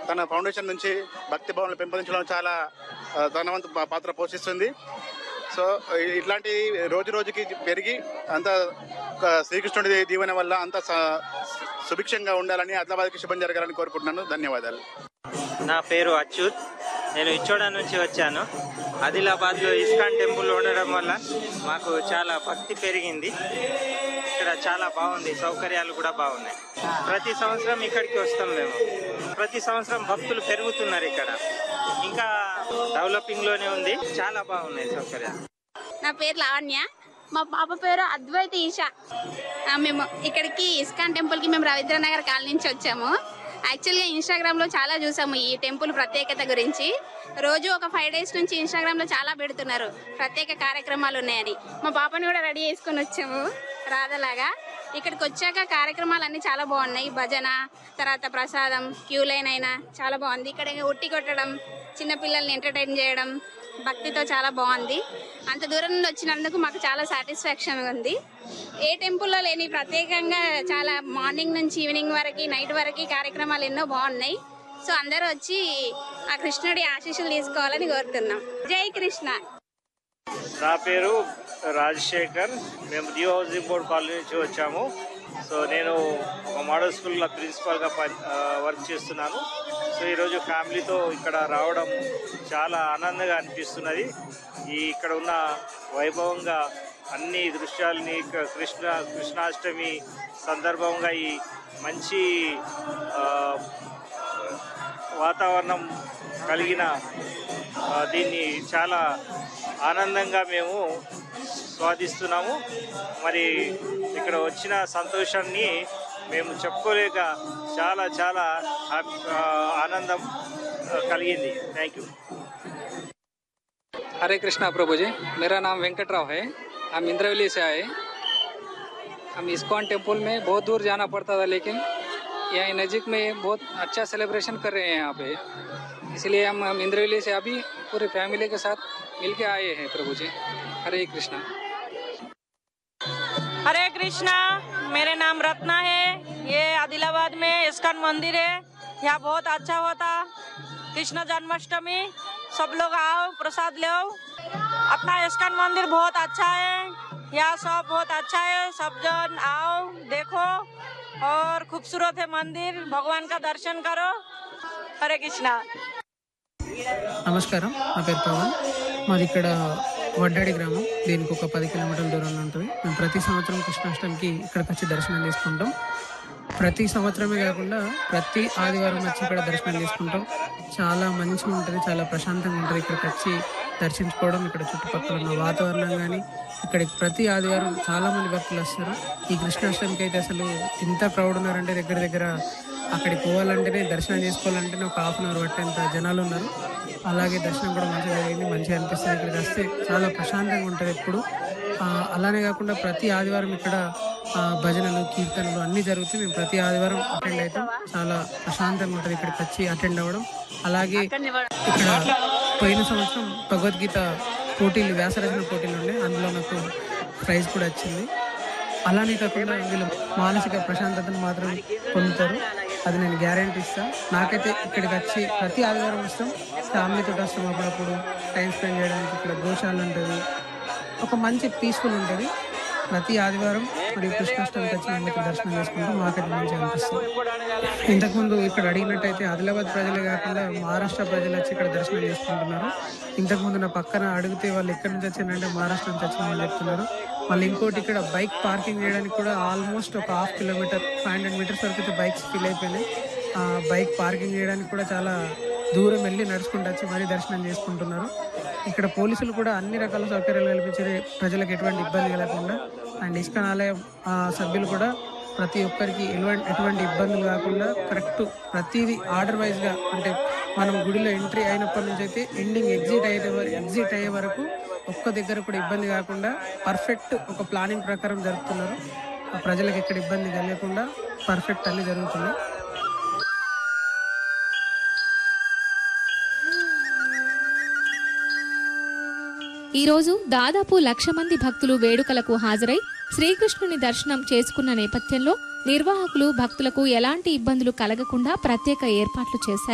తన ఫౌండేషన్ నుంచి భక్తి భావనలు పెంపొందించడంలో చాలా ఆ, తన వంతు పా- పాత్ర పోషిస్తుంది సో ఇ- ఇట్లాంటి రోజు రోజుకి పెరిగి అంత ఒక శ్రీకృష్ణుడి దీవెన వల్ల అంత స- సుభిక్షంగా ఉండాలని ఆదిలాబాద్కి శుభం జరగాలని కోరుకుంటున్నాను ధన్యవాదాలు నా పేరు అచ్యుత్ నేను ఇచ్చోడా నుంచి వచ్చాను ఆదిలాబాద్ లో ఇస్కాన్ టెంపుల్ ఉండడం వల్ల మాకు చాలా భక్తి పెరిగింది ఇక్కడ చాలా బాగుంది సౌకర్యాలు కూడా బాగున్నాయి ప్రతి సంవత్సరం ఇక్కడికి వస్తాం మేము ప్రతి సంవత్సరం భక్తులు పెరుగుతున్నారు ఇక్కడ ఇంకా డెవలపింగ్ లోనే ఉంది చాలా బాగున్నాయి సౌకర్యాలు నా పేరు లావణ్య మా పాప పేరు అద్వైత ఈషా ఆ, మేము ఇక్కడికి ఇస్కాన్ టెంపుల్ కి మేము రవీంద్ర నగర్ కాలనీ నుంచి వచ్చాము యాక్చువల్గా ఇన్స్టాగ్రామ్ లో చాలా చూసాము ఈ టెంపుల్ ప్రత్యేకత గురించి రోజు ఒక ఫైవ్ డేస్ నుంచి ఇన్స్టాగ్రామ్ లో చాలా పెడుతున్నారు ప్రత్యేక కార్యక్రమాలు ఉన్నాయని మా పాపని కూడా రెడీ చేసుకొని వచ్చాము రాధలాగా ఇక్కడికి వచ్చాక కార్యక్రమాలు అన్ని చాలా బాగున్నాయి భజన తర్వాత ప్రసాదం క్యూ లైన్ అయినా చాలా బాగుంది ఇక్కడ ఉట్టి కొట్టడం చిన్నపిల్లల్ని ఎంటర్టైన్ చేయడం భక్తితో చాలా బాగుంది అంత దూరం నుండి వచ్చినందుకు మాకు చాలా సాటిస్ఫాక్షన్ ఉంది ఏ టెంపుల్లో లేని ప్రత్యేకంగా చాలా మార్నింగ్ నుంచి ఈవినింగ్ వరకు నైట్ వరకు కార్యక్రమాలు ఎన్నో బాగున్నాయి సో అందరూ వచ్చి ఆ కృష్ణుడి ఆశీస్సులు తీసుకోవాలని కోరుతున్నాం జై కృష్ణ నా పేరు రాజశేఖర్ మేము న్యూ హౌసింగ్ బోర్డ్ కాలనీ నుంచి వచ్చాము సో నేను ఒక మోడల్ స్కూల్లో ప్రిన్సిపాల్గా పని ఆ, వర్క్ చేస్తున్నాను సో ఈరోజు ఫ్యామిలీతో ఇక్కడ రావడం చాలా ఆనందంగా అనిపిస్తున్నది ఈ ఇక్కడ ఉన్న వైభవంగా అన్ని దృశ్యాలని క- కృష్ణ కృష్ణాష్టమి సందర్భంగా ఈ మంచి ఆ, వాతావరణం కలిగిన ఆ, దీన్ని చాలా ఆనందంగా మేము స్వాదిస్తున్నాము మరి ఇక్కడ వచ్చిన సంతోషాన్ని మేము చెప్పుకోలేక చాలా చాలా హ్యాపీ ఆ, ఆనందం ఆ, కలిగింది థ్యాంక్ యూ हरे कृष्णा प्रभु जी मेरा नाम वेंकट राव है हम इंद्रवली से आए हम इस्कॉन टेम्पल में बहुत दूर जाना पड़ता था लेकिन यहाँ नज़दीक में बहुत अच्छा सेलिब्रेशन कर रहे हैं यहाँ पे इसलिए हम हम इंद्रवली से अभी पूरे फैमिली के साथ मिलके आए हैं प्रभु जी हरे कृष्णा हरे कृष्णा मेरे नाम रत्ना है ये आदिलाबाद में इस्कॉन मंदिर है यहाँ बहुत अच्छा होता कृष्ण जन्माष्टमी सब लोग आओ प्रसाद ले अपना इस्कॉन मंदिर बहुत अच्छा है यहाँ सब बहुत अच्छा है सब जन आओ देखो और खूबसूरत है मंदिर भगवान का दर्शन करो हरे कृष्णा నమస్కారం నా పేరు పవన్ మాది ఇక్కడ వడ్డాడి గ్రామం దీనికి ఒక పది కిలోమీటర్ల దూరంలో ఉంటుంది మేము ప్రతి సంవత్సరం కృష్ణాష్టమికి ఇక్కడికి వచ్చి దర్శనం చేసుకుంటాం ప్రతి సంవత్సరమే కాకుండా ప్రతి ఆదివారం వచ్చి ఇక్కడ దర్శనం చేసుకుంటాం చాలా మంచిగా ఉంటుంది చాలా ప్రశాంతంగా ఉంటుంది ఇక్కడికి వచ్చి దర్శించుకోవడం ఇక్కడ చుట్టుపక్కల ఉన్న వాతావరణం కానీ ఇక్కడికి ప్రతి ఆదివారం చాలా మంది భక్తులు వస్తారు ఈ కృష్ణాష్టమికి అయితే అసలు ఎంత క్రౌడ్ ఉన్నారంటే దగ్గర దగ్గర అక్కడికి పోవాలంటేనే దర్శనం చేసుకోవాలంటేనే ఒక హాఫ్ అన్ అవర్ పట్టేంత జనాలు ఉన్నారు అలాగే దర్శనం కూడా మంచిగా జరిగింది మంచిగా అనిపిస్తుంది ఇక్కడికి వస్తే చాలా ప్రశాంతంగా ఉంటుంది ఎప్పుడు ఆ, అలానే కాకుండా ప్రతి ఆదివారం ఇక్కడ ఆ, భజనలు కీర్తనలు అన్నీ జరుగుతాయి మేము ప్రతి ఆదివారం అటెండ్ అవుతాం చాలా ప్రశాంతంగా ఉంటుంది ఇక్కడికి వచ్చి అటెండ్ అవ్వడం అలాగే ఇక్కడ పోయిన సంవత్సరం భగవద్గీత పోటీలు వ్యాసరచన పోటీలు ఉండే అందులో నాకు ప్రైజ్ కూడా వచ్చింది అలానే కాకుండా వీళ్ళు మానసిక ప్రశాంతతను మాత్రం పొందుతారు అది నేను గ్యారంటీ ఇస్తాను నాకైతే ఇక్కడికి వచ్చి ప్రతి ఆదివారం వస్తాం ఫ్యామిలీతో వస్తాం అప్పుడప్పుడు టైం స్పెండ్ చేయడానికి ఇక్కడ గోశాల ఉంటుంది ఒక మంచి పీస్ఫుల్ ఉంటుంది ప్రతి ఆదివారం మరియు కృష్ణాష్టమికి వచ్చి మేము ఇక్కడ దర్శనం చేసుకుంటాం మాకైతే మంచిగా అనిపిస్తుంది ఇంతకుముందు ఇక్కడ అడిగినట్టయితే ఆదిలాబాద్ ప్రజలే కాకుండా మహారాష్ట్ర ప్రజలు వచ్చి ఇక్కడ దర్శనం చేసుకుంటున్నారు ఇంతకుముందు నా పక్కన అడిగితే వాళ్ళు ఎక్కడి నుంచి వచ్చారంటే మహారాష్ట్ర నుంచి వచ్చిన చెప్తున్నారు మళ్ళీ ఇంకోటి ఇక్కడ బైక్ పార్కింగ్ చేయడానికి కూడా ఆల్మోస్ట్ ఒక half kilometre five hundred metres వరకు అయితే బైక్స్ ఫిల్ అయిపోయినాయి ఆ బైక్ పార్కింగ్ చేయడానికి కూడా చాలా దూరం వెళ్ళి నడుచుకుంటూ వచ్చి మరీ దర్శనం చేసుకుంటున్నారు ఇక్కడ పోలీసులు కూడా అన్ని రకాల సౌకర్యాలు కల్పించే ప్రజలకు ఎటువంటి ఇబ్బంది కలగకుండా అండ్ ఇస్కాన్ ఆలయం ఆ, సభ్యులు కూడా ప్రతి ఒక్కరికి ఎటువంటి ఎటువంటి ఇబ్బందులు కాకుండా కరెక్ట్ ప్రతిదీ ఆర్డర్ వైజ్గా అంటే మనం గుడిలో ఎంట్రీ అయినప్పటి నుంచి అయితే ఎండింగ్ ఎగ్జిట్ అయ్యే వరకు ఎగ్జిట్ అయ్యే వరకు ఒక్క దగ్గర కూడా ఇబ్బంది కాకుండా పర్ఫెక్ట్ ఒక ప్లానింగ్ ప్రకారం జరుపుతున్నారు ఆ ప్రజలకు ఎక్కడ ఇబ్బంది కలగకుండా పర్ఫెక్ట్ అన్ని జరుగుతున్నాయి ఈరోజు దాదాపు లక్ష మంది భక్తులు వేడుకలకు హాజరై శ్రీకృష్ణుని దర్శనం చేసుకున్న నేపథ్యంలో నిర్వాహకులు భక్తులకు ఎలాంటి ఇబ్బందులు కలగకుండా ప్రత్యేక ఏర్పాట్లు చేశారు